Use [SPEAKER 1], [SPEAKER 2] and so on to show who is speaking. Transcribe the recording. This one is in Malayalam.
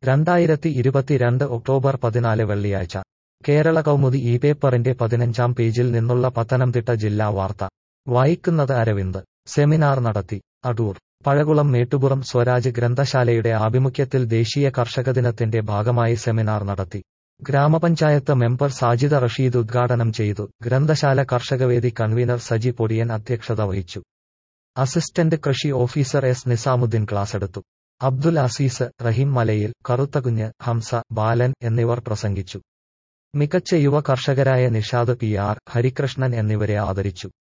[SPEAKER 1] രണ്ടായിരത്തി ഇരുപത്തിരണ്ട് ഒക്ടോബർ പതിനാല് വെള്ളിയാഴ്ച കേരള കൗമുദി ഈ പേപ്പറിന്റെ പതിനഞ്ചാം പേജിൽ നിന്നുള്ള പത്തനംതിട്ട ജില്ലാ വാർത്ത വായിക്കുന്നത് അരവിന്ദ് സെമിനാർ നടത്തി അടൂർ പഴകുളം മേട്ടുപുറം സ്വരാജ് ഗ്രന്ഥശാലയുടെ ആഭിമുഖ്യത്തിൽ ദേശീയ കർഷക ദിനത്തിന്റെ ഭാഗമായി സെമിനാർ നടത്തി ഗ്രാമപഞ്ചായത്ത് മെമ്പർ സാജിദ റഷീദ് ഉദ്ഘാടനം ചെയ്തു ഗ്രന്ഥശാല കർഷകവേദി കൺവീനർ സജി പൊടിയൻ അധ്യക്ഷത വഹിച്ചു അസിസ്റ്റന്റ് കൃഷി ഓഫീസർ എസ് നിസാമുദ്ദീൻ ക്ലാസെടുത്തു അബ്ദുൽ അസീസ് റഹീം മലയിൽ കറുത്തകുഞ്ഞ് ഹംസ ബാലൻ എന്നിവർ പ്രസംഗിച്ചു മികച്ച യുവ കർഷകരായ നിഷാദ് പി ആർ ഹരികൃഷ്ണൻ എന്നിവരെ ആദരിച്ചു